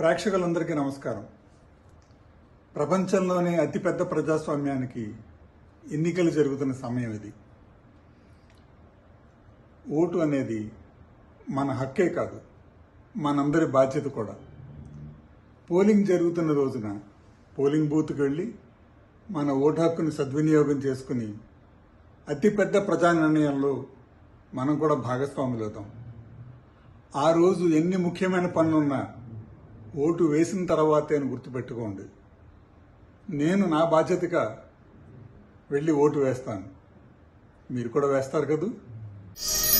ప్రేక్షకులందరికీ నమస్కారం ప్రపంచంలోనే అతిపెద్ద ప్రజాస్వామ్యానికి ఎన్నికలు జరుగుతున్న సమయం ఇది ఓటు అనేది మన హక్కే కాదు మనందరి బాధ్యత కూడా పోలింగ్ జరుగుతున్న రోజున పోలింగ్ బూత్కి వెళ్ళి మన ఓటు హక్కుని సద్వినియోగం చేసుకుని అతిపెద్ద ప్రజా నిర్ణయంలో మనం కూడా భాగస్వాములవుతాం ఆ రోజు ఎన్ని ముఖ్యమైన పనులున్నా ఓటు వేసిన తర్వాతే అని గుర్తుపెట్టుకోండి నేను నా బాధ్యతగా వెళ్ళి ఓటు వేస్తాను మీరు కూడా వేస్తారు కదూ